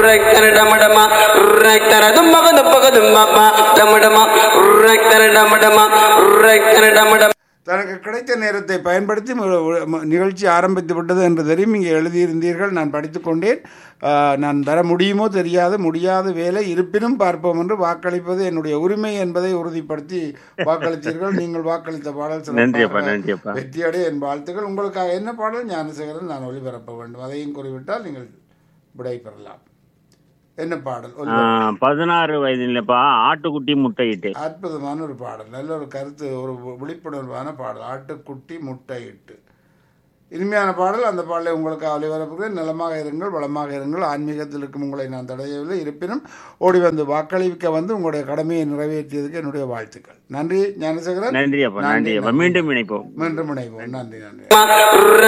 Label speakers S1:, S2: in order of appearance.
S1: ரெக்தர டமடமா ரெக்தர தும்பக தும்பக தும்பப்பா டமடமா ரெக்தர டமடமா ரெக்தர டமடமா
S2: தனக்கு கிடைத்த நேரத்தை பயன்படுத்தி மு- மு- நிகழ்ச்சி ஆரம்பித்து விட்டது என்று தெரியும் இங்கே எழுதியிருந்தீர்கள் நான் படித்துக் கொண்டேன் ஆ, நான் வர முடியுமோ தெரியாது முடியாத வேலை இருப்பினும் பார்ப்போம் என்று வாக்களிப்பது என்னுடைய உரிமை என்பதை உறுதிப்படுத்தி வாக்களித்தீர்கள் நீங்கள் வாக்களித்த பாடல்
S3: நன்றியப்பா,
S2: சிறப்பாக
S3: நன்றியப்பா.
S2: வெற்றியடைய என் வாழ்த்துக்கள் உங்களுக்காக என்ன பாடல் ஞானசேகரன் நான் ஒளிபரப்ப வேண்டும் அதையும் குறிவிட்டால் நீங்கள் விடை பெறலாம் என்ன பாடல்
S3: ஆ,
S2: ஒளிபரப்பு.
S3: பதினாறு வயதுலப்பா ஆட்டுக்குட்டி முட்டையிட்டு
S2: அற்புதமான ஒரு பாடல் நல்ல ஒரு கருத்து ஒரு விழிப்புணர்வான பாடல் ஆட்டுக்குட்டி முட்டையிட்டு இனிமையான பாடல் அந்த பாடலை உங்களுக்கு ஒளிபரப்புகிறேன் நலமாக இருங்கள் வளமாக இருங்கள் ஆன்மீகத்தில் இருக்கும் உங்களை நான் தடையவில்லை இருப்பினும் ஓடி வந்து வாக்களிக்க வந்து உங்களுடைய கடமையை நிறைவேற்றியதுக்கு என்னுடைய வாழ்த்துக்கள் நன்றி ஞானசேகரன்
S3: நன்றியப்பா
S2: நன்றி,
S3: நன்றியப்பா
S2: நன்றி.
S3: மீண்டும் இணைப்போம்
S2: மீண்டும் இணைவோம் நன்றி நன்றி